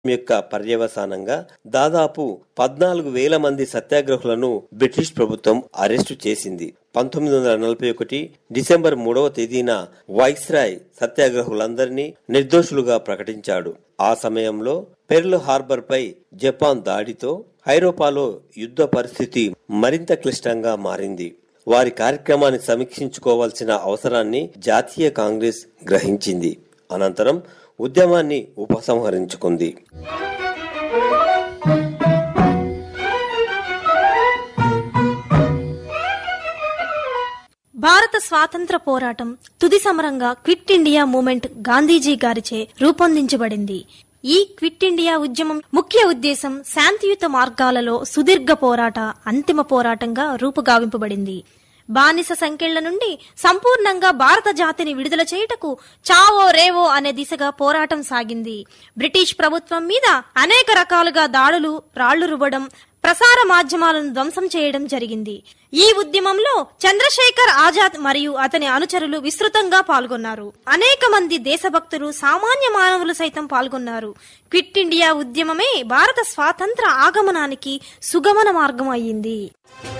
యొక్క పర్యవసానంగా దాదాపు పద్నాలుగు వేల మంది సత్యాగ్రహులను బ్రిటిష్ ప్రభుత్వం అరెస్టు చేసింది పంతొమ్మిది వందల నలభై ఒకటి డిసెంబర్ మూడవ తేదీన వైస్రాయ్ సత్యాగ్రహులందరినీ నిర్దోషులుగా ప్రకటించాడు ఆ సమయంలో పెర్ల్ హార్బర్ పై జపాన్ దాడితో ఐరోపాలో యుద్ధ పరిస్థితి మరింత క్లిష్టంగా మారింది వారి కార్యక్రమాన్ని సమీక్షించుకోవాల్సిన అవసరాన్ని జాతీయ కాంగ్రెస్ గ్రహించింది అనంతరం ఉద్యమాన్ని ఉపసంహరించుకుంది భారత స్వాతంత్ర పోరాటం తుది సమరంగా క్విట్ ఇండియా మూమెంట్ గాంధీజీ గారిచే రూపొందించబడింది ఈ క్విట్ ఇండియా ఉద్యమం ముఖ్య ఉద్దేశం శాంతియుత మార్గాలలో సుదీర్ఘ పోరాట అంతిమ పోరాటంగా రూపుగావింపబడింది బానిస సంకెళ్ల నుండి సంపూర్ణంగా భారత జాతిని విడుదల చేయుటకు చావో రేవో అనే దిశగా పోరాటం సాగింది బ్రిటిష్ ప్రభుత్వం మీద అనేక రకాలుగా దాడులు రాళ్లు రువ్వడం ప్రసార మాధ్యమాలను ధ్వంసం చేయడం జరిగింది ఈ ఉద్యమంలో చంద్రశేఖర్ ఆజాద్ మరియు అతని అనుచరులు విస్తృతంగా పాల్గొన్నారు అనేక మంది దేశభక్తులు సామాన్య మానవులు సైతం పాల్గొన్నారు క్విట్ ఇండియా ఉద్యమమే భారత స్వాతంత్ర ఆగమనానికి సుగమన మార్గం అయ్యింది